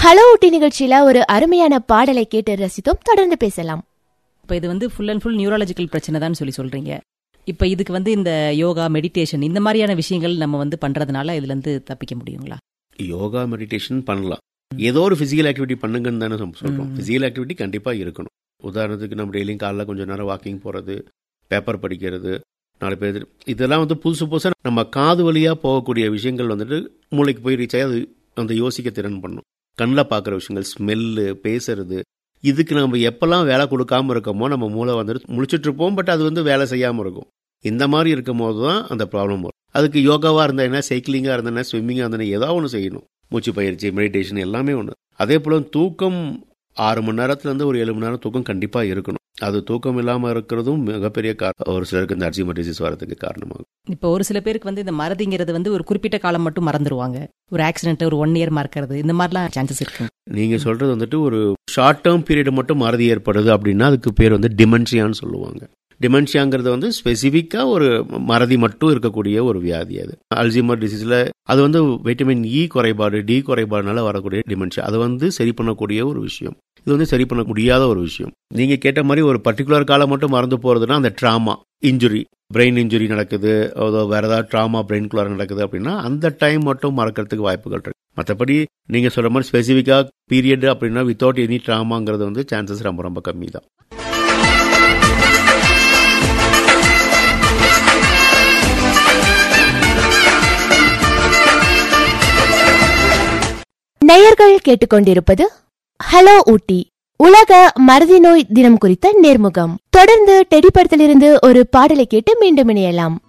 Hello ஊட்டி நிகழ்ச்சியில ஒரு அருமையான பாடலை கேட்டு ரசித்தோம் தொடர்ந்து பேசலாம் இப்போ இது வந்து ஃபுல் அண்ட் ஃபுல் நியூரலாஜிக்கல் பிரச்சனை தான் சொல்லி சொல்றீங்க இப்போ இதுக்கு வந்து இந்த யோகா மெடிடேஷன் இந்த மாதிரியான விஷயங்கள் நம்ம வந்து பண்றதுனால இதுல இருந்து தப்பிக்க முடியுங்களா யோகா மெடிடேஷன் பண்ணலாம் ஏதோ ஒரு ஃபிசிக்கல் ஆக்டிவிட்டி பண்ணுங்கன்னு தானே நம்ம சொல்றோம் ம். ஃபிசிக்கல் ஆக்டிவிட்டி கண்டிப்பாக இருக்கணும் உதாரணத்துக்கு நம்ம டெய்லியும் காலைல கொஞ்சம் நேரம் வாக்கிங் போகிறது பேப்பர் படிக்கிறது நாலு பேர் இதெல்லாம் வந்து புதுசு புதுசாக நம்ம காது வழியாக போகக்கூடிய விஷயங்கள் வந்துட்டு மூளைக்கு போய் ரீச் ஆகி அது அந்த யோசிக்க திறன் பண்ணும் கண்ணில் பார்க்குற விஷயங்கள் ஸ்மெல்லு பேசுறது இதுக்கு நம்ம எப்பெல்லாம் வேலை கொடுக்காம இருக்கோமோ நம்ம மூளை வந்துட்டு முழிச்சிட்டு இருப்போம் பட் அது வந்து வேலை செய்யாமல் இருக்கும் இந்த மாதிரி இருக்கும் போது தான் அந்த ப்ராப்ளம் வரும் அதுக்கு யோகாவாக இருந்தா என்ன சைக்கிளிங்காக இருந்தா என்ன ஸ்விம்மிங்காக இருந்தா ஏதோ ஒன்று செய்யணும் மூச்சு பயிற்சி மெடிடேஷன் எல்லாமே ஒன்று அதே போல் தூக்கம் ஆறு மணி நேரத்துலேருந்து ஒரு ஏழு மணி நேரம் தூக்கம் கண்டிப்பாக இருக்கணும் அது தூக்கம் இல்லாமல் இருக்கிறதும் மிகப்பெரிய காரணம் ஒரு சிலருக்கு இந்த அர்ஜிமர் டிசீஸ் வரதுக்கு காரணமாகும் இப்போ ஒரு சில பேருக்கு வந்து இந்த மறதிங்கிறது வந்து ஒரு குறிப்பிட்ட காலம் மட்டும் மறந்துடுவாங்க ஒரு ஆக்சிடென்ட் ஒரு ஒன் இயர் மறக்கிறது இந்த மாதிரிலாம் சான்சஸ் இருக்கு நீங்கள் சொல்கிறது வந்துட்டு ஒரு ஷார்ட் டேர்ம் பீரியட் மட்டும் மறதி ஏற்படுது அப்படின்னா அதுக்கு பேர் வந்து டிமென்ஷியான்னு சொல்லுவாங்க டிமென்ஷியாங்கிறது வந்து ஸ்பெசிஃபிக்காக ஒரு மறதி மட்டும் இருக்கக்கூடிய ஒரு வியாதி அது அல்ஜிமர் டிசீஸில் அது வந்து வைட்டமின் இ குறைபாடு டி குறைபாடுனால வரக்கூடிய டிமென்ஷியா அது வந்து சரி பண்ணக்கூடிய ஒரு விஷயம் இது வந்து சரி பண்ண முடியாத ஒரு விஷயம் நீங்கள் கேட்ட மாதிரி ஒரு பர்டிகுலர் காலம் மட்டும் மறந்து போகிறதுனா அந்த ட்ராமா இன்ஜுரி பிரெயின் இன்ஜுரி நடக்குது அதோ வேற ஏதாவது ட்ராமா பிரெயின்குள்ளார நடக்குது அப்படின்னா அந்த டைம் மட்டும் மறக்கிறதுக்கு வாய்ப்புகள் இருக்கு மற்றபடி நீங்கள் சொல்ற மாதிரி ஸ்பெசிஃபிக்காக பீரியட் அப்படின்னா வித்தவுட் எனி ட்ராமாங்கிறது வந்து சான்சஸ் ரொம்ப ரொம்ப கம்மி தான் நேயர்கள் கேட்டுக்கொண்டிருப்பது ஹலோ ஊட்டி உலக மறதி நோய் தினம் குறித்த நேர்முகம் தொடர்ந்து டெடி படத்திலிருந்து ஒரு பாடலை கேட்டு மீண்டும் இணையலாம்